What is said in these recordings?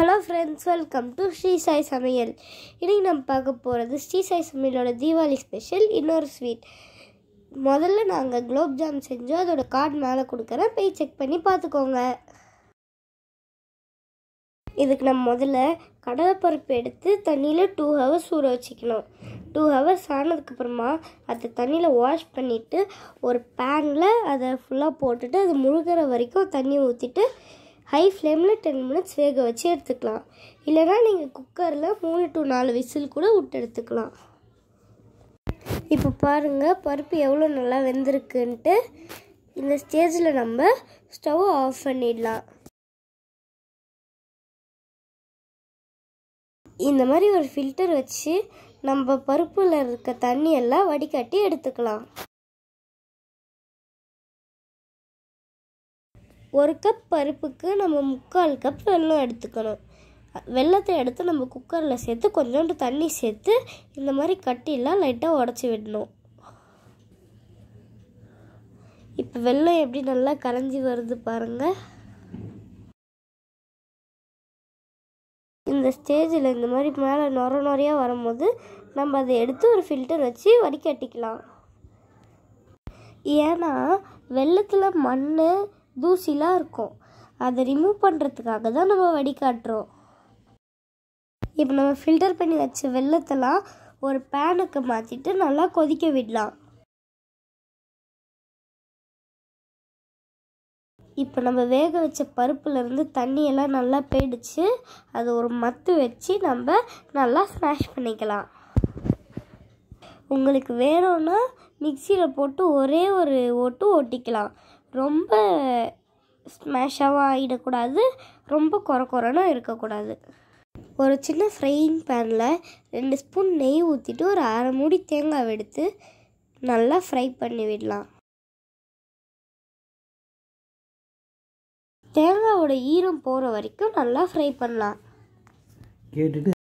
hello friends welcome to Sri Sai Samayal இன்றைக்கி நம்ம பார்க்க போகிறது ஸ்ரீ சாய் சமையலோட தீபாவளி ஸ்பெஷல் இன்னொரு ஸ்வீட் முதல்ல நாங்கள் குலோப் ஜாம் செஞ்சோம் அதோட கார்டு மேலே கொடுக்குறேன் போய் செக் பண்ணி பார்த்துக்கோங்க இதுக்கு நம்ம முதல்ல கடலைப்பருப்பு எடுத்து தண்ணியில் டூ ஹவர்ஸ் ஊற வச்சுக்கணும் டூ ஹவர்ஸ் ஆனதுக்கப்புறமா அதை தண்ணியில் வாஷ் பண்ணிவிட்டு ஒரு பேனில் அதை ஃபுல்லாக போட்டுட்டு அது முழுகிற வரைக்கும் தண்ணி ஊற்றிட்டு ஹை ஃப்ளேமில் டென் மினிட்ஸ் வேக வச்சு எடுத்துக்கலாம் இல்லைனா நீங்கள் குக்கரில் மூணு டு நாலு விசில் கூட விட்டு எடுத்துக்கலாம் இப்போ பாருங்கள் பருப்பு எவ்வளோ நல்லா வெந்திருக்குன்ட்டு இந்த ஸ்டேஜில் நம்ம ஸ்டவ் ஆஃப் பண்ணிடலாம் இந்த மாதிரி ஒரு ஃபில்டர் வச்சு நம்ம பருப்பில் இருக்க தண்ணி எல்லாம் வடிகட்டி எடுத்துக்கலாம் ஒரு கப் பருப்புக்கு நம்ம முக்கால் கப் வெல்லம் எடுத்துக்கணும் வெள்ளத்தை எடுத்து நம்ம குக்கரில் சேர்த்து கொஞ்சோண்டு தண்ணி சேர்த்து இந்த மாதிரி கட்டிலாம் லைட்டாக உடச்சி விடணும் இப்போ வெள்ளம் எப்படி நல்லா கரைஞ்சி வருது பாருங்கள் இந்த ஸ்டேஜில் இந்த மாதிரி மேலே நொர நொறையாக வரும்போது நம்ம அதை எடுத்து ஒரு ஃபில்டர் வச்சு வடிகட்டிக்கலாம் ஏன்னா வெள்ளத்தில் மண் தூசிலாம் இருக்கும் அதை ரிமூவ் பண்ணுறதுக்காக தான் நம்ம வடிகாட்டுறோம் இப்போ நம்ம ஃபில்டர் பண்ணி வச்ச வெள்ளத்தெல்லாம் ஒரு பேனுக்கு மாற்றிட்டு நல்லா கொதிக்க விடலாம் இப்போ நம்ம வேக வச்ச பருப்புலேருந்து தண்ணியெல்லாம் நல்லா போயிடுச்சு அது ஒரு மத்து வச்சு நம்ம நல்லா ஸ்மாஷ் பண்ணிக்கலாம் உங்களுக்கு வேணும்னா மிக்சியில் போட்டு ஒரே ஒரு ஓட்டு ஓட்டிக்கலாம் ரொம்ப ஸ்மாஷாகவும் ஆகிடக்கூடாது ரொம்ப குறை குறைன்னு இருக்கக்கூடாது ஒரு சின்ன ஃப்ரையிங் பேனில் ரெண்டு ஸ்பூன் நெய் ஊற்றிட்டு ஒரு அரை மூடி தேங்காய் எடுத்து நல்லா ஃப்ரை பண்ணி விடலாம் தேங்காவோட ஈரம் போகிற வரைக்கும் நல்லா ஃப்ரை பண்ணலாம் கேட்டுட்டு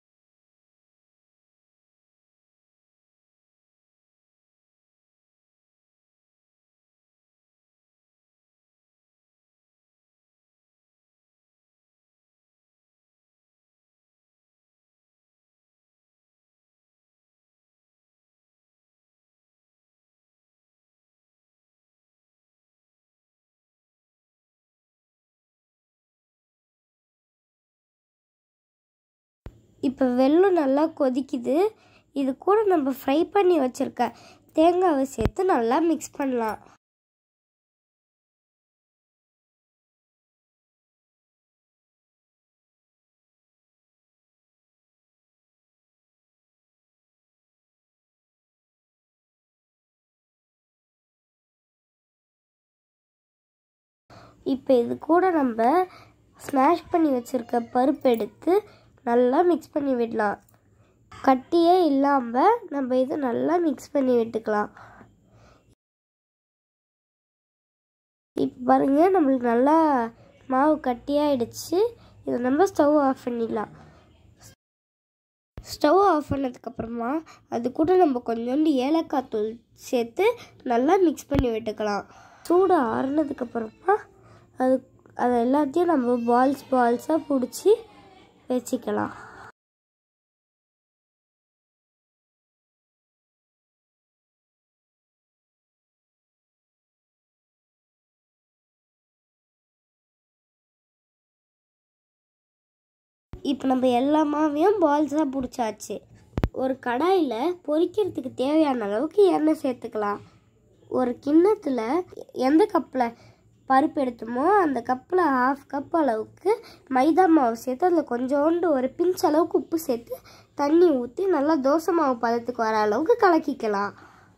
இப்போ வெல்லம் நல்லா கொதிக்குது இது கூட நம்ம ஃப்ரை பண்ணி வச்சுருக்க தேங்காவை சேர்த்து நல்லா மிக்ஸ் பண்ணலாம் இப்போ இது கூட நம்ம ஸ்மாஷ் பண்ணி வச்சுருக்க பருப்பு எடுத்து நல்லா மிக்ஸ் பண்ணி விடலாம் கட்டியே இல்லாமல் நம்ம இது நல்லா மிக்ஸ் பண்ணி விட்டுக்கலாம் இப்போ பாருங்கள் நம்மளுக்கு நல்லா மாவு கட்டியாகிடுச்சு இதை நம்ம ஸ்டவ் ஆஃப் பண்ணிடலாம் ஸ்டவ் ஆஃப் பண்ணதுக்கப்புறமா அது கூட நம்ம கொஞ்சோண்டு ஏலக்காய் தூள் சேர்த்து நல்லா மிக்ஸ் பண்ணி விட்டுக்கலாம் சூடு ஆறுனதுக்கப்புறமா அது அதை எல்லாத்தையும் நம்ம பால்ஸ் பால்ஸாக பிடிச்சி வச்சுக்கலாம் இப்போ நம்ம எல்லா மாவையும் பால்ஸாக பிடிச்சாச்சு ஒரு கடாயில் பொரிக்கிறதுக்கு தேவையான அளவுக்கு எண்ணெய் சேர்த்துக்கலாம் ஒரு கிண்ணத்தில் எந்த கப்பில் பருப்பு எடுத்தோமோ அந்த கப்பில் ஹாஃப் கப் அளவுக்கு மைதா மாவு சேர்த்து அதில் கொஞ்சோண்டு ஒரு பிஞ்ச் அளவுக்கு உப்பு சேர்த்து தண்ணி ஊற்றி நல்லா தோசை மாவு பதத்துக்கு வர அளவுக்கு கலக்கிக்கலாம்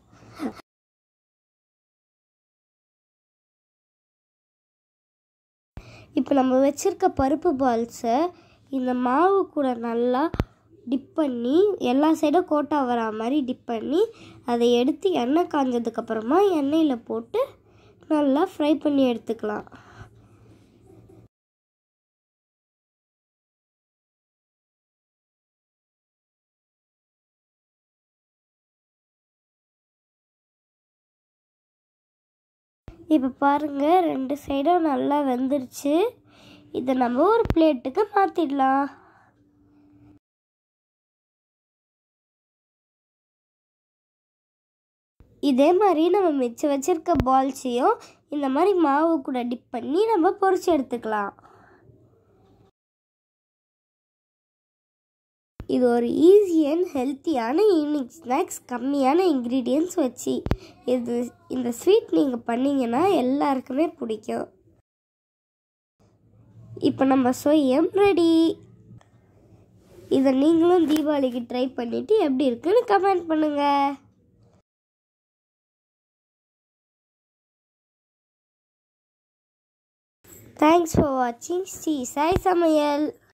இப்போ நம்ம வச்சுருக்க பருப்பு பால்ஸை இந்த மாவு கூட நல்லா டிப் பண்ணி எல்லா சைடும் கோட்டா வரா மாதிரி டிப் பண்ணி அதை எடுத்து எண்ணெய் காஞ்சதுக்கப்புறமா எண்ணெயில் போட்டு நல்லா ஃப்ரை பண்ணி எடுத்துக்கலாம் இப்போ பாருங்கள் ரெண்டு சைடும் நல்லா வெந்துருச்சு இதை நம்ம ஒரு பிளேட்டுக்கு மாற்றிடலாம் இதே மாதிரி நம்ம மிச்சம் வச்சிருக்க பால்ஸையும் இந்த மாதிரி மாவு கூட டிப் பண்ணி நம்ம பொரிச்சு எடுத்துக்கலாம் இது ஒரு ஈஸி அண்ட் ஹெல்த்தியான ஈவினிங் ஸ்நாக்ஸ் கம்மியான இன்க்ரீடியன்ஸ் வச்சு இது இந்த ஸ்வீட் நீங்கள் பண்ணீங்கன்னா எல்லாருக்குமே பிடிக்கும் இப்போ நம்ம சொய்யம் ரெடி இதை நீங்களும் தீபாவளிக்கு ட்ரை பண்ணிவிட்டு எப்படி இருக்குன்னு கமெண்ட் பண்ணுங்கள் தேங்க்ஸ் ஃபார் வாட்சிங் ஸ்ரீ சாய் சமையல்